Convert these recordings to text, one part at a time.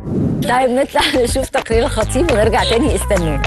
طيب نطلع نشوف تقرير الخطيب ونرجع تاني استنونا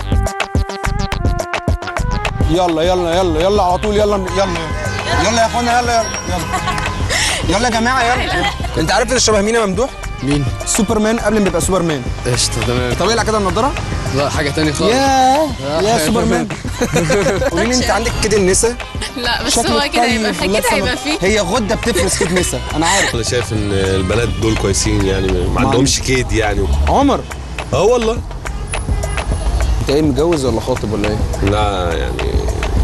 يلا يلا يلا يلا على طول يلا يلا يلا يا اخوانا يلا يلا يلا يلا يا جماعه يلا انت عارف اللي شبه مين يا ممدوح؟ مين؟ سوبرمان قبل ما يبقى سوبرمان قشطة تمام طب اقلع كده النضاره لا حاجة تانية خالص يا لا، يا حاجة سوبرمان قولي لي انت عندك كده النسا لا بس شكلك هو كده طيب هيبقى ولابسة كده هيبقى نض- فيه هي غده بتفرز كده نسا انا عارف انا شايف ان البنات دول كويسين يعني ما عندهمش كيد يعني عمر اه والله انت ايه متجوز ولا خاطب ولا ايه؟ لا يعني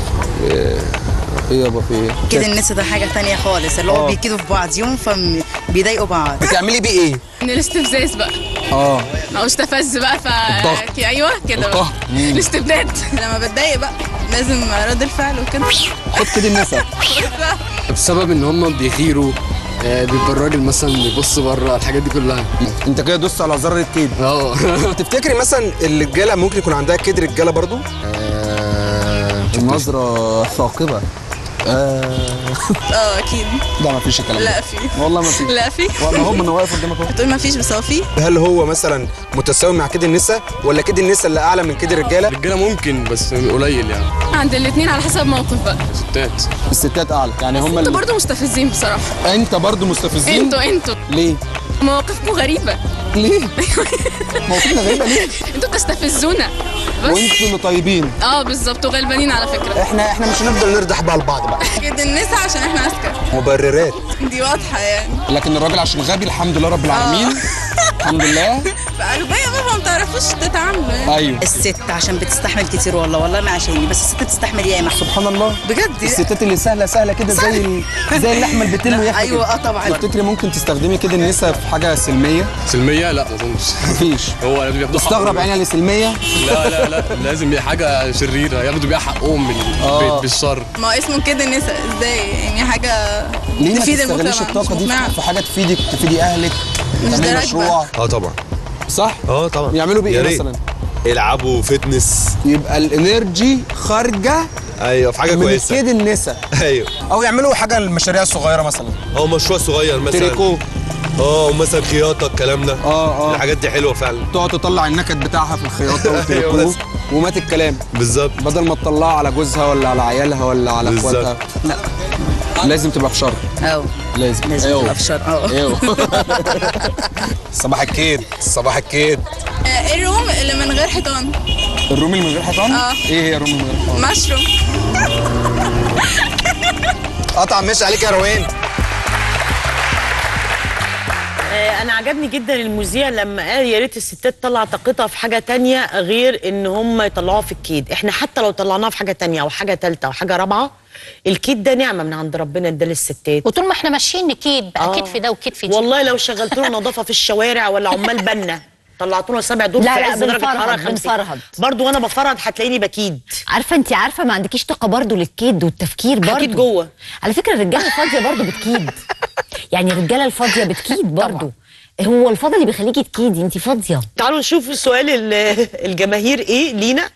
ايه يابا في ايه؟ كده الناس ده حاجة تانية خالص اللي هو آه. بيكيدوا في بعض يوم فبيضايقوا بعض بتعملي بيه ايه؟ من الاستفزاز بقى اه او استفز بقى ف الضغط. كي- ايوه كده بقى القهر. مم. الاستبداد لما بتضايق بقى لازم رد الفعل وكده خد كده النسا بسبب ان هم بيغيروا آه، بيبقى الراجل مثلا بيبص بره الحاجات دي كلها انت كده دوست على زر الكيد اه تفتكري مثلا الرجاله ممكن يكون عندها كيد رجاله برضو؟ آه، النظره ثاقبه آه اه اكيد لا ما فيش الكلام لا ده في والله ما فيش لا في والله هم انا واقف قدامك اهو بتقول ما فيش بس هو في هل هو مثلا متساوي مع كيد النساء ولا كيد النساء اللي اعلى من كيد الرجاله؟ الرجالة ممكن بس قليل يعني عند الاثنين على حسب موقف بقى ستات الستات اعلى يعني هم انتوا اللي برضه مستفزين بصراحه انت برضو مستفزين انتوا انتوا ليه؟ مواقفكم غريبه ليه؟ موقفنا غريبه ليه؟ انتوا بتستفزونا بس وانتوا اللي طيبين اه بالظبط وغلبانين على فكره احنا احنا مش هنفضل نردح بقى لبعض بقى كده الناس عشان احنا اذكى مبررات دي واضحة يعني لكن الراجل عشان غبي الحمد لله رب العالمين الحمد لله فأغبياء بقى ما بتعرفوش تتعاملوا يعني ايوه الست عشان بتستحمل كتير والله والله ما عشاني بس الست بتستحمل ياما سبحان الله بجد الستات اللي سهله سهله كده زي ال- زي اللحمه البتلو لا، يا اخي أيوة، كده. اه طبعا. تفتكري ممكن تستخدمي كده النساء في حاجه سلميه؟ سلمية لا ما اظنش مفيش هو لازم ياخدوا استغرب حقهم. يعني لسلميه لا لا لا لازم يبقى حاجة شريرة ياخدوا بيها حقهم من آه. البيت بالشر ما هو اسمه كده النساء ازاي يعني حاجة ليه ما تفيد تستغليش المجتمع الطاقه مش دي مقنعة. في- في حاجه تفيدك تفيدي اهلك مش تعملي ده مشروع اه طبعا صح؟ اه طبعا يعملوا بيه يا ايه ريت. مثلا؟ يلعبوا فتنس يبقى الانرجي خارجه ايوه في حاجه من كويسه كيد النساء ايوه او يعملوا حاجه المشاريع الصغيره مثلا او مشروع صغير مثلا تريكو اه مثلا خياطه الكلام ده اه اه الحاجات دي حلوه فعلا تقعد تطلع النكد بتاعها في الخياطه والتريكو بس. ومات الكلام بالظبط بدل ما تطلعها على جوزها ولا على عيالها ولا على بالظبط. اخواتها لا لازم تبقى في شر اه لازم لازم أيوه. تبقى في شر اه ايوه صباح الكيد صباح الكيد ايه الروم اللي من غير حيطان الرومي اللي من غير حيطان آه. ايه هي الرومي من غير حيطان مشروم قطع ماشي عليك يا روان آه، انا عجبني جدا المذيع لما قال يا ريت الستات تطلع طاقتها في حاجه تانية غير ان هم يطلعوها في الكيد احنا حتى لو طلعناها في حاجه تانية او حاجه تالتة او حاجه رابعه الكيد ده نعمه من عند ربنا ادى للستات وطول ما احنا ماشيين نكيد بقى آه. كتف ده وكتف دي والله لو شغلت له نظافه في الشوارع ولا عمال بنا طلعتونا سبع دور لا، في لا، عز درجه بنفرهد، حراره 50 بنفرهد. برضو وانا بفرهد هتلاقيني بكيد عارفه انت عارفه ما عندكيش طاقه برضو للكيد والتفكير برضو أكيد جوه. على فكره الرجاله الفاضيه برضو بتكيد يعني الرجاله الفاضيه بتكيد برضو هو الفاضي اللي بيخليكي تكيدي انت فاضيه تعالوا نشوف سؤال ال- الجماهير ايه لينا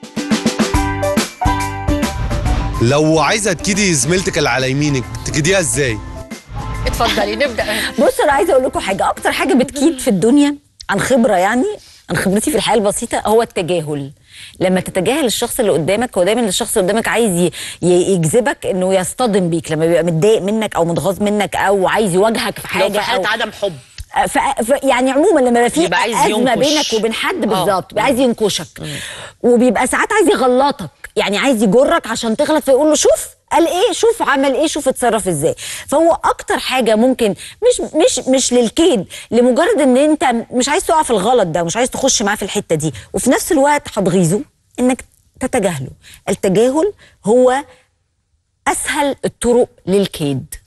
لو عايزه تكيدي زميلتك اللي على يمينك تكيديها ازاي اتفضلي نبدا بصوا انا عايزه اقول لكم حاجه اكتر حاجه بتكيد في الدنيا عن خبره يعني عن خبرتي في الحياه البسيطه هو التجاهل لما تتجاهل الشخص اللي قدامك هو دايما الشخص اللي قدامك عايز ي- ي- يجذبك انه يصطدم بيك لما بيبقى متضايق منك او متغاظ منك او عايز يواجهك في لو حاجه في حاله أو عدم حب ف... ف... يعني عموما لما يبقى في يبقى عايز ازمه ينكش. بينك وبين حد بالظبط بيبقى عايز ينكشك وبيبقى ساعات عايز يغلطك يعني عايز يجرك عشان تغلط فيقول له شوف قال ايه شوف عمل ايه شوف اتصرف ازاي فهو اكتر حاجه ممكن مش مش مش للكيد لمجرد ان انت مش عايز تقع في الغلط ده مش عايز تخش معاه في الحته دي وفي نفس الوقت هتغيظه انك تتجاهله التجاهل هو اسهل الطرق للكيد